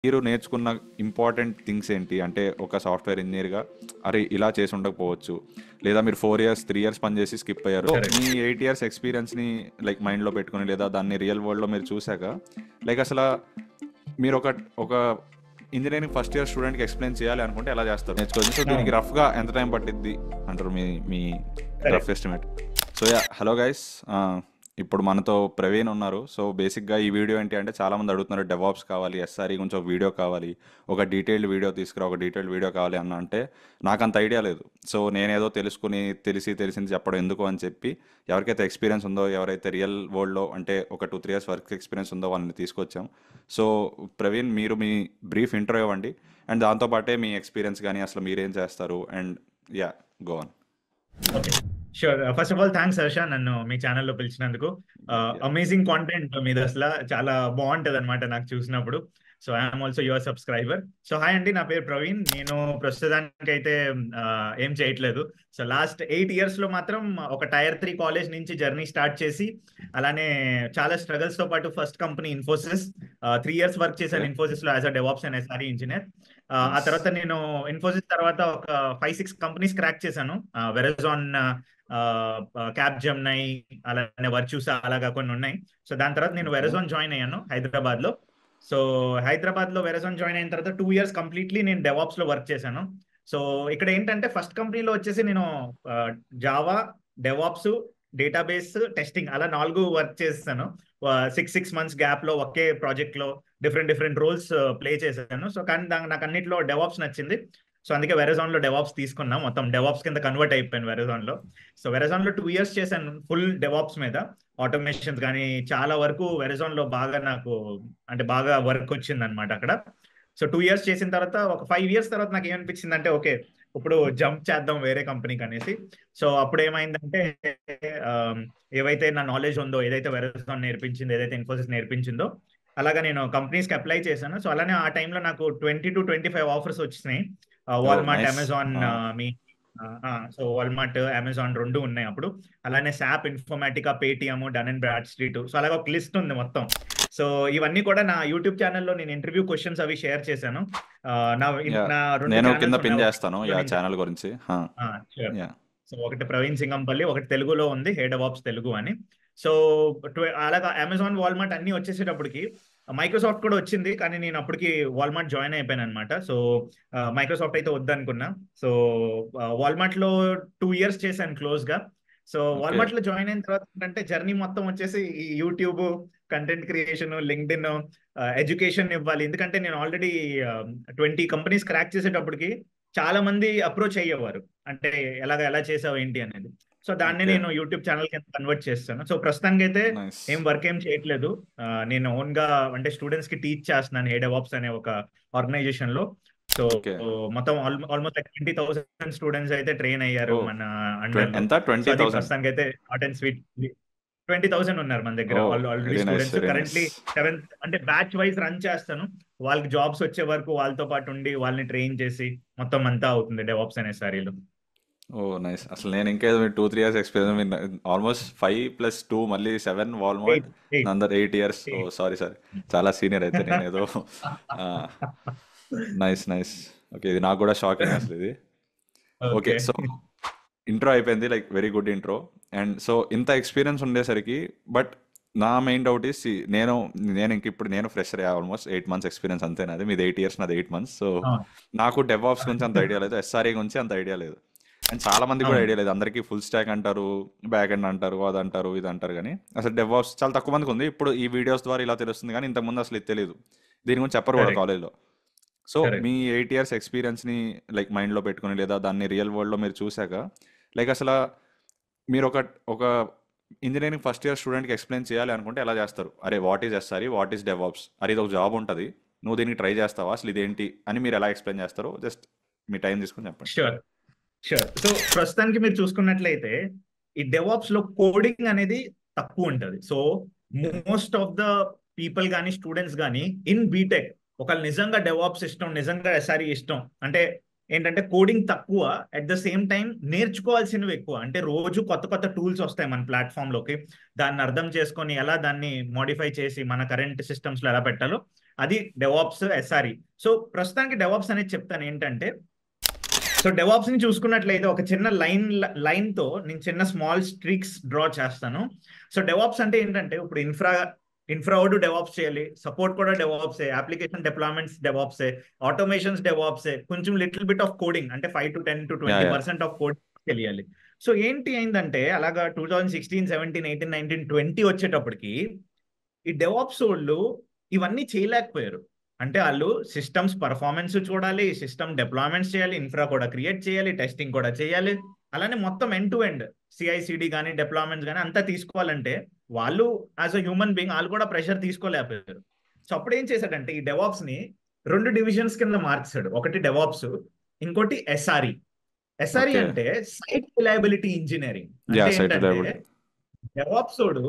మీరు నేర్చుకున్న important things ఏంటి అంటే ఒక సాఫ్ట్వేర్ ఇంజనీర్గా అరే ఇలా చేసి ఉండకపోవచ్చు లేదా మీరు ఫోర్ ఇయర్స్ త్రీ ఇయర్స్ పనిచేసి స్కిప్ అయ్యారు Correct. మీ ఎయిట్ ఇయర్స్ ఎక్స్పీరియన్స్ని లైక్ మైండ్లో పెట్టుకుని లేదా దాన్ని రియల్ వరల్డ్లో మీరు చూశాక లైక్ అసలు మీరు ఒక ఒక ఇంజనీరింగ్ ఫస్ట్ ఇయర్ స్టూడెంట్కి ఎక్స్ప్లెయిన్ చేయాలి అనుకుంటే ఎలా చేస్తారు నేర్చుకోవచ్చు సో దీనికి రఫ్గా ఎంత టైం పట్టిద్ది అంటారు మీ మీ rough estimate so yeah hello guys ఇప్పుడు మనతో ప్రవీణ్ ఉన్నారు సో బేసిక్గా ఈ వీడియో ఏంటి అంటే చాలా మంది అడుగుతున్నారు డెవాప్స్ కావాలి ఎస్ఆర్ఈ గురించి ఒక వీడియో కావాలి ఒక డీటెయిల్డ్ వీడియో తీసుకురా ఒక డీటెయిల్డ్ వీడియో కావాలి అన్న అంటే నాకు అంత ఐడియా లేదు సో నేనేదో తెలుసుకుని తెలిసి తెలిసింది చెప్పడం ఎందుకు అని చెప్పి ఎవరికైతే ఎక్స్పీరియన్స్ ఉందో ఎవరైతే రియల్ వరల్డ్లో అంటే ఒక two three years work experience ఉందో వాళ్ళని తీసుకొచ్చాం సో ప్రవీణ్ మీరు మీ బ్రీఫ్ ఇంటర్వ్యూ ఇవ్వండి అండ్ దాంతోపాటే మీ ఎక్స్పీరియన్స్ కానీ అసలు మీరేం చేస్తారు and yeah go on okay sure first of all thanks Harsha నన్ను మీ ఛానల్లో పిలిచినందుకు అమేజింగ్ కాంటెంట్ మీద అసలు చాలా బాగుంటది అనమాట నాకు చూసినప్పుడు so I'm also your subscriber so hi అండి నా పేరు ప్రవీణ్ నేను ప్రస్తుతానికి అయితే ఏం చేయట్లేదు సో లాస్ట్ ఎయిట్ ఇయర్స్ లో మాత్రం ఒక టైర్ త్రీ కాలేజ్ నుంచి జర్నీ స్టార్ట్ చేసి అలానే చాలా స్ట్రగల్స్ తో పాటు first company Infosys three years work చేశాను ఇన్ఫోసిస్ లో as a DevOps and SRE engineer ఆ తర్వాత నేను ఇన్ఫోసిస్ తర్వాత ఒక ఫైవ్ సిక్స్ కంపెనీస్ క్రాక్ చేశాను వెరజాన్ క్యాబ్ జమ్నై అలానే వర్చ్యూసా అలాగా కొన్ని ఉన్నాయి సో దాని తర్వాత నేను వెరజాన్ జాయిన్ అయ్యాను హైదరాబాద్ లో సో హైదరాబాద్ లో వెరజాన్ జాయిన్ అయిన తర్వాత టూ ఇయర్స్ కంప్లీట్లీ నేను డెవాప్స్ లో వర్క్ చేశాను సో ఇక్కడ ఏంటంటే ఫస్ట్ కంపెనీలో వచ్చేసి నేను జావా డెవాప్స్ డేటాబేస్ టెస్టింగ్ అలా నాలుగు వర్క్ చేస్తాను సిక్స్ సిక్స్ మంత్స్ గ్యాప్ లో ఒకే ప్రాజెక్ట్ లో డిఫరెంట్ డిఫరెంట్ రోల్స్ ప్లే చేశాను సో కానీ నాకు అన్నిట్లో డెవాప్స్ నచ్చింది సో అందుకే వెరజాన్ లో డెవాప్స్ తీసుకున్నాం మొత్తం డెవాప్స్ కింద కన్వర్ట్ అయిపోయాను వెరజాన్ లో సో వెరజాన్ లో టూ ఇయర్స్ చేశాను ఫుల్ డెవాప్స్ మీద ఆటోమేషన్స్ కానీ చాలా వరకు వెరజాన్ లో బాగా నాకు అంటే బాగా వర్క్ వచ్చింది అనమాట అక్కడ సో టూ ఇయర్స్ చేసిన తర్వాత ఒక ఫైవ్ ఇయర్స్ తర్వాత నాకు ఏమనిపించింది అంటే ఓకే ఇప్పుడు జంప్ చేద్దాం వేరే కంపెనీకి అనేసి సో అప్పుడు ఏమైందంటే ఏవైతే నా నాలెడ్జ్ ఉందో ఏదైతే వెరజాన్ నేర్పించిందో ఏదైతే ఇన్ఫోసిస్ నేర్పించిందో అలాగా నేను కంపెనీస్కి అప్లై చేశాను సో అలానే ఆ టైంలో నాకు twenty to twenty five offers వచ్చినాయి వాల్మార్ట్ అమెజాన్ మీ సో వాల్మార్ట్ అమెజాన్ రెండు ఉన్నాయి అప్పుడు అలానే SAP Informatica Paytm Dun and Bradstreet so అలాగే ఒక లిస్ట్ ఉంది మొత్తం సో ఇవన్నీ కూడా నా యూట్యూబ్ ఛానల్లో నేను ఇంటర్వ్యూ క్వశ్చన్స్ అవి షేర్ చేశాను నా నేను కింద పిన్ చేస్తాను యా ఛానల్ గురించి సో ఒకటి ప్రవీణ్ సింగంపల్లి ఒకటి తెలుగులో ఉంది హెడ్ ఆఫ్ తెలుగు అని సో అలాగా అమెజాన్ వాల్మార్ట్ అన్ని వచ్చేసేటప్పటికి మైక్రోసాఫ్ట్ కూడా వచ్చింది కానీ నేను అప్పటికి వాల్మార్ట్ జాయిన్ అయిపోయాను అనమాట సో మైక్రోసాఫ్ట్ అయితే వద్దనుకున్నా సో వాల్మార్ట్ లో టూ ఇయర్స్ చేశాను క్లోజ్ గా సో వాల్మార్ట్ లో జాయిన్ అయిన తర్వాత ఏంటంటే జర్నీ మొత్తం వచ్చేసి ఈ YouTube content creation LinkedIn education ఇవ్వాలి ఎందుకంటే నేను ఆల్రెడీ ట్వంటీ కంపెనీస్ క్రాక్ చేసేటప్పటికి చాలా మంది అప్రోచ్ అయ్యేవారు అంటే ఎలాగ ఎలా చేసావు ఏంటి అనేది సో దాన్ని నేను యూట్యూబ్ ఛానల్ కింద కన్వర్ట్ చేస్తాను సో ప్రస్తుతానికి అయితే ఏం వర్క్ ఏం చేయట్లేదు నేను ఓన్ గా అంటే స్టూడెంట్స్ కి టీచ్ చేస్తున్నాను హెడవాప్స్ అనే ఒక ఆర్గనైజేషన్ లో సో మొత్తం ఆల్మోస్ట్ ట్వంటీ థౌసండ్ స్టూడెంట్స్ అయితే ట్రైన్ అయ్యారు మన అండర్ ప్రస్తుతానికి అయితే hot and sweet twenty thousand ఉన్నారు మన దగ్గర ఆల్రెడీ స్టూడెంట్స్ కరెంట్లీ సెవెంత్ అంటే బ్యాచ్ వైజ్ రన్ చేస్తాను వాళ్ళకి జాబ్స్ వచ్చే వరకు వాళ్ళతో పాటు ఉండి వాళ్ళని ట్రైన్ చేసి మొత్తం అంతా అవుతుంది డెవాప్స్ అనే సారీలో ఓ నైస్ అసలు నేను ఇంకా two three years experience almost five plus two మళ్ళీ సెవెన్ వాల్మార్ట్ అందరు eight years oh sorry sorry చాలా సీనియర్ అయితే నేను ఏదో నైస్ నైస్ ఓకే ఇది నాకు కూడా షాకింగ్ అసలు ఇది ఓకే సో ఇంట్రో అయిపోయింది like very good intro and so ఇంత ఎక్స్పీరియన్స్ ఉండేసరికి బట్ నా మెయిన్ డౌట్ ఇస్ నేను నేను ఇంక ఇప్పుడు నేను fresher almost eight months experience అంతే నాది మీది ఎయిట్ ఇయర్స్ నాది ఎయిట్ మంత్స్ సో నాకు డెవాప్స్ గురించి అంత ఐడియా లేదు ఎస్ఆర్ఏ గురించి అంత ఐడియా లేదు అండ్ చాలా మంది కూడా ఐడియా లేదు అందరికీ ఫుల్ స్టాక్ అంటారు బ్యాక్ ఎండ్ అంటారు అది అంటారు ఇది అంటారు కానీ అసలు డెవాప్స్ చాలా తక్కువ మందికి ఉంది ఇప్పుడు ఈ వీడియోస్ ద్వారా ఇలా తెలుస్తుంది కానీ ఇంతకుముందు అసలు ఇది తెలియదు దీని గురించి చెప్పరు కూడా కాలేజ్లో సో మీ ఎయిట్ ఇయర్స్ ఎక్స్పీరియన్స్ని లైక్ మైండ్లో పెట్టుకుని లేదా దాన్ని రియల్ వరల్డ్లో మీరు చూశాక లైక్ అసలు మీరు ఒక ఒక ఇంజనీరింగ్ ఫస్ట్ ఇయర్ స్టూడెంట్కి ఎక్స్ప్లెయిన్ చేయాలి అనుకుంటే ఎలా చేస్తారు అరే what is SRE what is DevOps అరే ఇది ఒక జాబ్ ఉంటుంది నువ్వు దీనికి ట్రై చేస్తావా అసలు ఇదేంటి అని మీరు ఎలా ఎక్స్ప్లెయిన్ చేస్తారు జస్ట్ మీ టైం తీసుకుని చెప్పండి షూర్ షూర్ సో ప్రస్తుతానికి మీరు చూసుకున్నట్లయితే ఈ డెవాప్స్ లో కోడింగ్ అనేది తక్కువ ఉంటుంది so most of the people కానీ స్టూడెంట్స్ కానీ ఇన్ బీటెక్ ఒకళ్ళు నిజంగా డెవాప్స్ ఇష్టం నిజంగా ఎస్ఆర్ఈ ఇష్టం అంటే ఏంటంటే కోడింగ్ తక్కువ అట్ ద సేమ్ టైం నేర్చుకోవాల్సినవి ఎక్కువ అంటే రోజు కొత్త కొత్త టూల్స్ వస్తాయి మన ప్లాట్ఫామ్ లోకి దాన్ని అర్థం చేసుకొని ఎలా దాన్ని మోడిఫై చేసి మన కరెంట్ సిస్టమ్స్ లో ఎలా పెట్టాలో అది డెవాప్స్ ఎస్ఆర్ఈ సో ప్రస్తుతానికి డెవాప్స్ అనేది చెప్తాను ఏంటంటే సో డెవాప్స్ ని చూసుకున్నట్లయితే ఒక చిన్న లైన్ లైన్ తో నేను చిన్న స్మాల్ స్ట్రీక్స్ డ్రా చేస్తాను సో డెవాప్స్ అంటే ఏంటంటే ఇప్పుడు ఇన్ఫ్రా ఇన్ఫ్రా ఒకటి డెవాప్స్ చేయాలి సపోర్ట్ కూడా డెవాప్సే అప్లికేషన్ డిప్లాయ్మెంట్స్ డెవాప్సే ఆటోమేషన్స్ డెవాప్సే కొంచెం లిటిల్ బిట్ ఆఫ్ కోడింగ్ అంటే five to ten to twenty percent of coding తెలియాలి సో ఏంటి అయిందంటే అలాగా two thousand sixteen seventeen eighteen nineteen twenty వచ్చేటప్పటికి ఈ డెవాప్స్ వాళ్ళు ఇవన్నీ చేయలేకపోయారు అంటే వాళ్ళు సిస్టమ్స్ పర్ఫార్మెన్స్ చూడాలి సిస్టమ్ డిప్లాయ్మెంట్స్ చేయాలి ఇన్ఫ్రా కూడా క్రియేట్ చేయాలి టెస్టింగ్ కూడా చేయాలి అలానే మొత్తం ఎండ్ టు ఎండ్ సిఐసిడి కానీ డిప్లాయ్మెంట్స్ కానీ అంతా తీసుకోవాలంటే వాళ్ళు యాజ్ అ హ్యూమన్ బీయింగ్ వాళ్ళు కూడా ప్రెషర్ తీసుకోలేకపోయారు సో అప్పుడు ఏం చేశాడంటే ఈ డెవాప్స్ ని రెండు డివిజన్స్ కింద మార్చాడు ఒకటి డెవాప్స్ ఇంకోటి ఎస్ఆర్ఈ ఎస్ఆర్ఈ అంటే సైట్ రిలయబిలిటీ ఇంజనీరింగ్ అంటే డెవాప్సోడు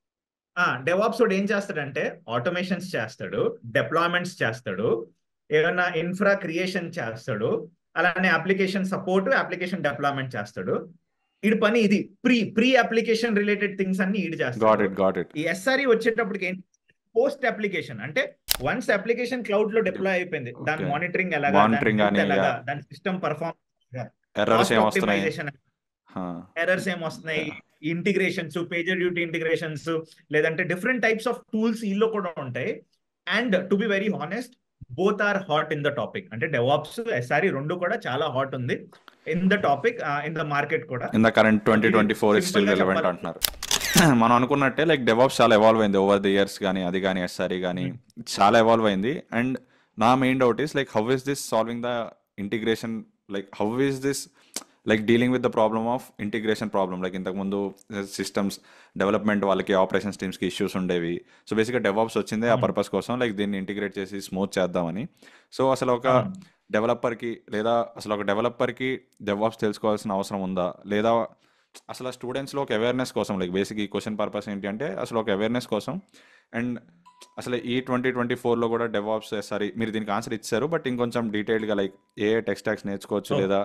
డెవాప్సోడ్ ఏం చేస్తాడంటే ఆటోమేషన్స్ చేస్తాడు డిప్లాయ్మెంట్స్ చేస్తాడు ఏమైనా ఇన్ఫ్రా క్రియేషన్ చేస్తాడు అలానే అప్లికేషన్ సపోర్ట్ అప్లికేషన్ డెవలప్మెంట్ చేస్తాడు ఈడు పని ఇది pre pre application related things అన్ని ఈడు చేస్తాడు ఈ ఎస్ఆర్ఈ వచ్చేటప్పటికి ఏంటి పోస్ట్ అప్లికేషన్ అంటే వన్స్ అప్లికేషన్ క్లౌడ్ లో డిప్లాయ్ అయిపోయింది దాని మానిటరింగ్ ఎలాగా ఎలాగా దాని సిస్టమ్ పర్ఫార్మెన్స్ ఆప్టిమైజేషన్ ఎర్రర్స్ ఏం వస్తున్నాయి ఇంటిగ్రేషన్స్ పేజర్ డ్యూటీ ఇంటిగ్రేషన్స్ లేదంటే డిఫరెంట్ టైప్స్ ఆఫ్ టూల్స్ ఈలో కూడా ఉంటాయి and to be very honest both are hot in the topic అంటే డెవాప్స్ ఎస్ఆర్ఈ రెండు కూడా చాలా హాట్ ఉంది in the topic in the market కూడా in the current twenty twenty four is still relevant అంటున్నారు మనం అనుకున్నట్టే లైక్ డెవాప్స్ చాలా ఎవాల్వ్ అయింది ఓవర్ ది ఇయర్స్ కానీ అది కానీ ఎస్ఆర్ఈ కానీ చాలా ఎవాల్వ్ అయింది అండ్ నా main doubt is like how is this solving the integration like how is this like dealing with the problem of integration problem like ఇంతకుముందు సిస్టమ్స్ డెవలప్మెంట్ వాళ్ళకి operations టీమ్స్కి ఇష్యూస్ ఉండేవి సో బేసిక్గా DevOps వచ్చిందే ఆ purpose కోసం like దీన్ని integrate చేసి స్మూత్ చేద్దామని సో అసలు ఒక డెవలపర్కి లేదా అసలు ఒక డెవలపర్కి డెవలప్స్ తెలుసుకోవాల్సిన అవసరం ఉందా లేదా అసలు ఆ స్టూడెంట్స్లో ఒక అవేర్నెస్ కోసం లైక్ బేసిక్ ఈ క్వశ్చన్ పర్పస్ ఏంటి అంటే అసలు ఒక అవేర్నెస్ కోసం అండ్ అసలు ఈ ట్వంటీ ట్వంటీ ఫోర్లో కూడా డెవాప్స్ సారీ మీరు దీనికి ఆన్సర్ ఇచ్చారు బట్ ఇంకొంచెం డీటెయిల్గా లైక్ ఏ టెక్స్టాక్స్ నేర్చుకోవచ్చు లేదా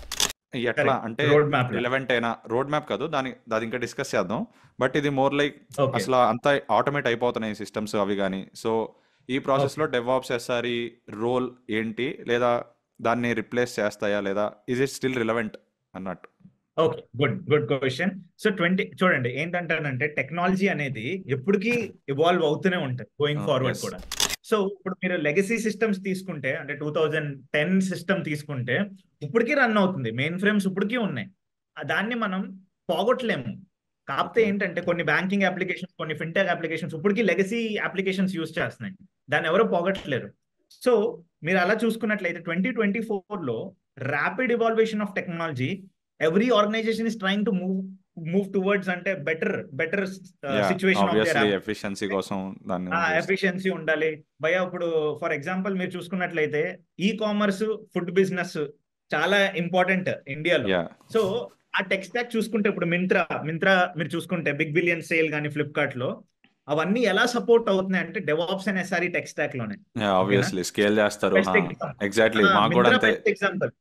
ఎట్లా అంటే రిలవెంట్ అయినా రోడ్ మ్యాప్ కాదు దాని అది ఇంకా డిస్కస్ చేద్దాం బట్ ఇది మోర్ లైక్ అసలు అంతా ఆటోమేట్ అయిపోతున్నాయి సిస్టమ్స్ అవి కానీ సో ఈ ప్రాసెస్ లో డెవాప్స్ ఎస్ఆర్ఈ రోల్ ఏంటి లేదా దాన్ని రిప్లేస్ చేస్తాయా లేదా ఇజ్ ఇట్ స్టిల్ రిలవెంట్ అన్నట్టు okay good good question so twenty చూడండి ఏంటంటానంటే టెక్నాలజీ అనేది ఎప్పటికీ ఇవాల్వ్ అవుతూనే ఉంటుంది గోయింగ్ ఫార్వర్డ్ కూడా సో ఇప్పుడు మీరు లెగసీ సిస్టమ్స్ తీసుకుంటే అంటే టూ థౌజండ్ టెన్ సిస్టమ్ తీసుకుంటే ఇప్పటికీ రన్ అవుతుంది మెయిన్ ఫ్రేమ్స్ ఇప్పటికీ ఉన్నాయి దాన్ని మనం పోగొట్టలేము కాకపోతే ఏంటంటే కొన్ని బ్యాంకింగ్ అప్లికేషన్స్ కొన్ని ఫిన్టెక్ అప్లికేషన్స్ ఇప్పటికీ లెగసీ అప్లికేషన్స్ యూస్ చేస్తున్నాయి దాన్ని ఎవరు పోగొట్టలేరు సో మీరు అలా చూసుకున్నట్లయితే ట్వంటీ ట్వంటీ ఫోర్ లో rapid evolution of technology every organization is trying to move move towards అంటే బెటర్ బెటర్ సిచ్యువేషన్ ఎఫిషియన్సీ కోసం ఎఫిషియన్సీ ఉండాలి భయ ఇప్పుడు ఫర్ ఎగ్జాంపుల్ మీరు చూసుకున్నట్లయితే ఈ కామర్స్ ఫుడ్ బిజినెస్ చాలా ఇంపార్టెంట్ ఇండియాలో సో ఆ టెక్ స్టాక్ చూసుకుంటే ఇప్పుడు మింత్రా మింత్రా మీరు చూసుకుంటే బిగ్ బిలియన్ సేల్ కానీ ఫ్లిప్కార్ట్ లో అవన్నీ ఎలా సపోర్ట్ అవుతున్నాయి అంటే DevOps and SRE tech stack లోనే ఆబ్వియస్లీ స్కేల్ చేస్తారు ఎగ్జాక్ట్లీ మాకు కూడా అంతే ఎగ్జాంపుల్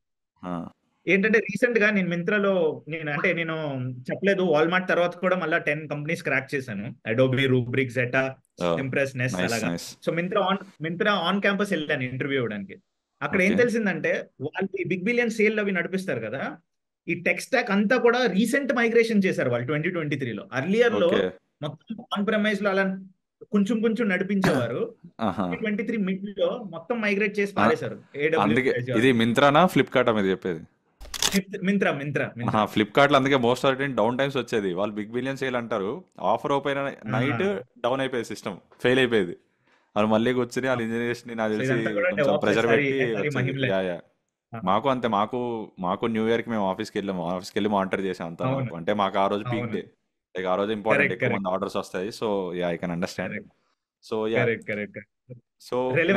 ఏంటంటే రీసెంట్ గా నేను మింత్రాలో నేను అంటే నేను చెప్పలేదు వాల్మార్ట్ తర్వాత కూడా మళ్ళీ టెన్ కంపెనీస్ క్రాక్ చేశాను అడోబీ రూబ్రిక్ జెటా ఇంప్రెస్ నెస్ అలాగా so Myntra on Myntra on campus వెళ్ళాను ఇంటర్వ్యూ ఇవ్వడానికి అక్కడ ఏం తెలిసిందంటే వాళ్ళు బిగ్ బిలియన్ సేల్ అవి నడిపిస్తారు కదా ఈ టెక్ స్టాక్ అంతా కూడా రీసెంట్ మైగ్రేషన్ చేశారు వాళ్ళు ట్వంటీ ట్వంటీ త్రీలో అర్లియర్ లో మొత్తం ఆన్ ప్రెమైజ్ లో అలా కొంచెం కొంచెం నడిపించేవారు ట్వంటీ త్రీ మిడ్ లో మొత్తం మైగ్రేట్ చేసి పారేశారు ఇది మింత్రానా ఫ్లిప్కార్ట్ మీద చెప్పేది మింత్రా మింత్రా ఫ్లిప్కార్ట్ లో అందుకే మోస్ట్ ఆఫ్ డౌన్ టైమ్స్ వచ్చేది వాళ్ళు బిగ్ బిలియన్ సేల్ అంటారు ఆఫర్ ఓపెన్ నైట్ డౌన్ అయిపోయేది సిస్టమ్ ఫెయిల్ అయిపోయేది వాళ్ళు మళ్ళీ కూర్చుని వాళ్ళ ఇంజనీర్స్ ని నాకు తెలిసి కొంచెం ప్రెజర్ పెట్టి మాకు అంతే మాకు మాకు న్యూ ఇయర్ కి మేము ఆఫీస్కి వెళ్ళాము ఆఫీస్కి వెళ్ళి మానిటర్ చేసాం అంతా అంటే మాకు ఆ రోజు పీక్ డే లైక్ ఆ రోజు ఇంపార్టెంట్ ఎక్కువ మంది ఆర్డర్స్ వస్తాయి so yeah I can understand so yeah so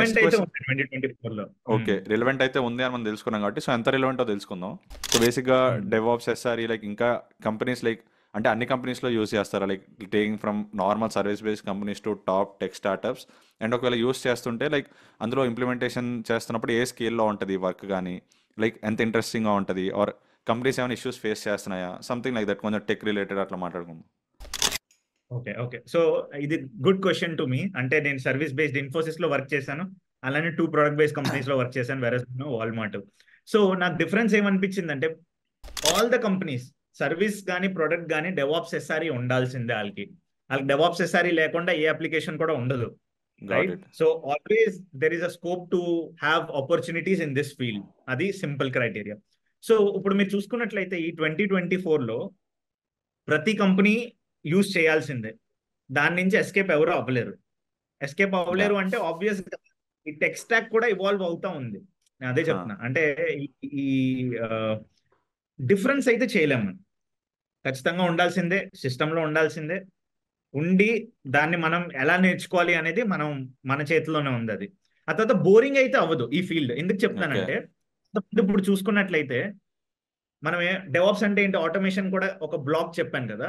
okay relevant అయితే ఉంది అని మనం తెలుసుకున్నాం కాబట్టి సో ఎంత రిలవెంటో తెలుసుకుందాం సో బేసిక్ గా డెవాప్స్ ఎస్ఆర్ఈ లైక్ ఇంకా కంపెనీస్ లైక్ అంటే అన్ని కంపెనీస్లో యూస్ చేస్తారా like taking from normal service based companies to top tech startups and ఒకవేళ యూస్ చేస్తుంటే లైక్ అందులో ఇంప్లిమెంటేషన్ చేస్తున్నప్పుడు ఏ స్కేల్లో ఉంటుంది వర్క్ కానీ లైక్ ఎంత ఇంట్రెస్టింగ్గా ఉంటుంది ఆర్ కంపెనీస్ ఏమైనా ఇష్యూస్ ఫేస్ చేస్తున్నాయా సంథింగ్ లైక్ దట్ కొంచెం టెక్ రిలేటెడ్ అట్లా మాట్లాడుకుందాం ఓకే ఓకే సో ఇది గుడ్ క్వశ్చన్ టు మీ అంటే నేను సర్వీస్ బేస్డ్ ఇన్ఫోసిస్ లో వర్క్ చేశాను అలానే టూ ప్రొడక్ట్ బేస్డ్ కంపెనీస్ లో వర్క్ చేశాను వెరస్ వాల్మార్ట్ సో నాకు డిఫరెన్స్ ఏమనిపించింది అంటే ఆల్ ద కంపెనీస్ సర్వీస్ కానీ ప్రొడక్ట్ కానీ డెవాప్స్ ఎస్ఆర్ఈ ఉండాల్సిందే వాళ్ళకి వాళ్ళకి డెవాప్స్ ఎస్ఆర్ఈ లేకుండా ఏ అప్లికేషన్ కూడా ఉండదు got right it so always there is a scope to have opportunities in this field అది సింపుల్ క్రైటీరియా సో ఇప్పుడు మీరు చూసుకున్నట్లయితే ఈ ట్వంటీ ట్వంటీ లో ప్రతి కంపెనీ యూజ్ చేయాల్సిందే దాని నుంచి ఎస్కేప్ ఎవరు అవ్వలేరు ఎస్కేప్ అవ్వలేరు అంటే ఆబ్వియస్ ఈ టెక్ స్టాక్ కూడా ఇవాల్వ్ అవుతా ఉంది నేను అదే చెప్తున్నా అంటే ఈ- ఈ డిఫరెన్స్ అయితే చేయలేము మనం ఖచ్చితంగా ఉండాల్సిందే సిస్టంలో ఉండాల్సిందే ఉండి దాన్ని మనం ఎలా నేర్చుకోవాలి అనేది మనం మన చేతిలోనే ఉంది అది ఆ తర్వాత బోరింగ్ అయితే అవ్వదు ఈ ఫీల్డ్ ఎందుకు చెప్తానంటే ఇప్పుడు చూసుకున్నట్లయితే మనం డెవాప్స్ అంటే ఏంటి ఆటోమేషన్ కూడా ఒక బ్లాక్ చెప్పాను కదా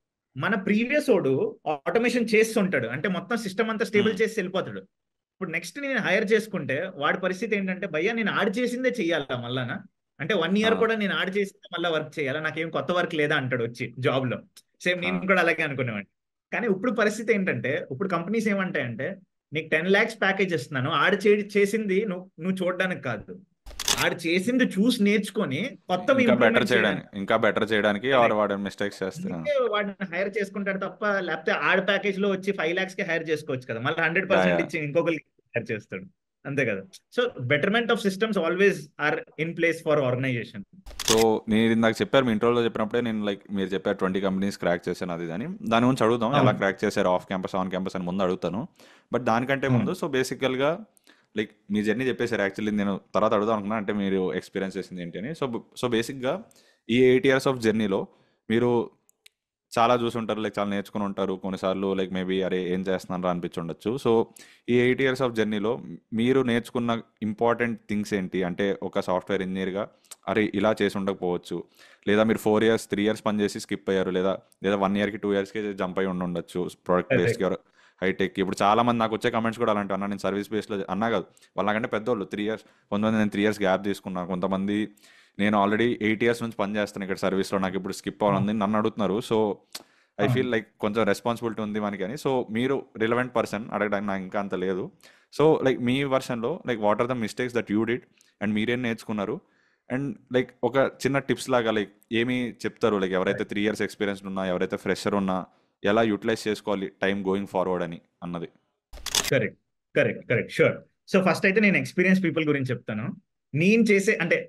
మన ప్రీవియస్ ఓడు ఆటోమేషన్ చేస్తుంటాడు అంటే మొత్తం సిస్టమ్ అంతా స్టేబుల్ Hmm. చేసి వెళ్ళిపోతాడు ఇప్పుడు నెక్స్ట్ నేను హైర్ చేసుకుంటే వాడి పరిస్థితి ఏంటంటే భయ్యా నేను ఆడ్ చేసిందే చెయ్యాలా మళ్ళానా అంటే వన్ ఇయర్ Ah. కూడా నేను ఆడ్ చేసిందే మళ్ళీ వర్క్ చేయాలా నాకేం కొత్త వర్క్ లేదా అంటాడు వచ్చి జాబ్ లో సేమ్ నేను Ah. కూడా అలాగే అనుకునేవాడిని కానీ ఇప్పుడు పరిస్థితి ఏంటంటే ఇప్పుడు కంపెనీస్ ఏమంటాయంటే నీకు టెన్ ల్యాక్స్ ప్యాకేజ్ ఇస్తున్నాను ఆడ చే- చేసింది నువ్వు నువ్వు చూడడానికి కాదు ఆడ చేసింది చూసి నేర్చుకొని కొత్తవి ఇంకా బెటర్ ఇంప్లిమెంట్ చేయడానికి చేయడానికి ఇంకా బెటర్ చేయడానికి ఆర్ వాడు మిస్టేక్స్ చేస్తున్నా అందుకే వాడిని హైర్ చేసుకుంటాడు తప్ప లేకపోతే ఆడ ప్యాకేజ్ లో వచ్చి ఫైవ్ లాక్స్ కి హైర్ చేసుకోవచ్చు కదా మళ్ళీ హండ్రెడ్ పర్సెంట్ yeah. ఇచ్చి ఇంకొకరికి హైర్ చేస్తాడు అంతే కదా so betterment of systems always are in place for organization so నేను ఇందాక చెప్పారు మీ ఇంటర్వ్యూలో చెప్పినప్పుడే నేను లైక్ మీరు చెప్పారు ట్వంటీ కంపెనీస్ క్రాక్ చేశాను అది అని దాని గురించి అడుగుదాం ఎలా అవును. క్రాక్ చేశారు ఆఫ్ క్యాంపస్ ఆన్ క్యాంపస్ అని ముందు అడుగుతాను బట్ దానికంటే ముందు సో బేసికల్గా లైక్ మీ జర్నీ చెప్పేశారు యాక్చువల్లీ నేను తర్వాత అడుగుదాం అనుకున్నా అంటే మీరు ఎక్స్పీరియన్స్ చేసింది ఏంటి అని సో సో బేసిక్గా ఈ ఎయిట్ ఇయర్స్ ఆఫ్ జర్నీలో మీరు చాలా చూసుంటారు లైక్ చాలా నేర్చుకుని ఉంటారు కొన్నిసార్లు లైక్ మేబీ అరే ఏం చేస్తున్నారా అనిపించి ఉండొచ్చు సో ఈ ఎయిట్ ఇయర్స్ ఆఫ్ జర్నీలో మీరు నేర్చుకున్న ఇంపార్టెంట్ థింగ్స్ ఏంటి అంటే ఒక సాఫ్ట్వేర్ ఇంజనీర్గా అరే ఇలా చేసి ఉండకపోవచ్చు లేదా మీరు ఫోర్ ఇయర్స్ త్రీ ఇయర్స్ పనిచేసి స్కిప్ అయ్యారు లేదా లేదా వన్ ఇయర్కి టూ ఇయర్స్కి జంప్ అయి ఉండి ఉండొచ్చు ప్రోడక్ట్ Correct. బేస్కి హైటెక్ ఇప్పుడు చాలా మంది నాకు వచ్చే కమెంట్స్ కూడా అలాంటి అన్నా నేను సర్వీస్ బేస్లో అన్నా కాదు వాళ్ళకంటే పెద్దోళ్ళు త్రీ ఇయర్స్ కొంతమంది నేను త్రీ ఇయర్స్ గ్యాప్ తీసుకున్నాను కొంతమంది నేను ఆల్రెడీ ఎయిట్ ఇయర్స్ నుంచి పని చేస్తాను ఇక్కడ సర్వీస్లో నాకు ఇప్పుడు స్కిప్ అవ్వాలని నన్ను అడుగుతున్నారు సో ఐ అవును. ఫీల్ లైక్ కొంచెం రెస్పాన్సిబిలిటీ ఉంది మనకి అని సో మీరు రిలవెంట్ పర్సన్ అడగడానికి నాకు ఇంకా అంత లేదు సో లైక్ మీ వర్షన్లో like what are the mistakes that you did and మీరేం నేర్చుకున్నారు అండ్ లైక్ ఒక చిన్న టిప్స్ లాగా లైక్ ఏమి చెప్తారు లైక్ ఎవరైతే త్రీ ఇయర్స్ ఎక్స్పీరియన్స్ ఉన్నా ఎవరైతే ఫ్రెషర్ ఉన్నా ఎలా యూటిలైజ్ చేసుకోవాలి టైం గోయింగ్ ఫార్వర్డ్ అని అన్నది correct correct correct sure so first అయితే నేను ఎక్స్పీరియన్స్ పీపుల్ గురించి చెప్తాను నేను చేసే అంటే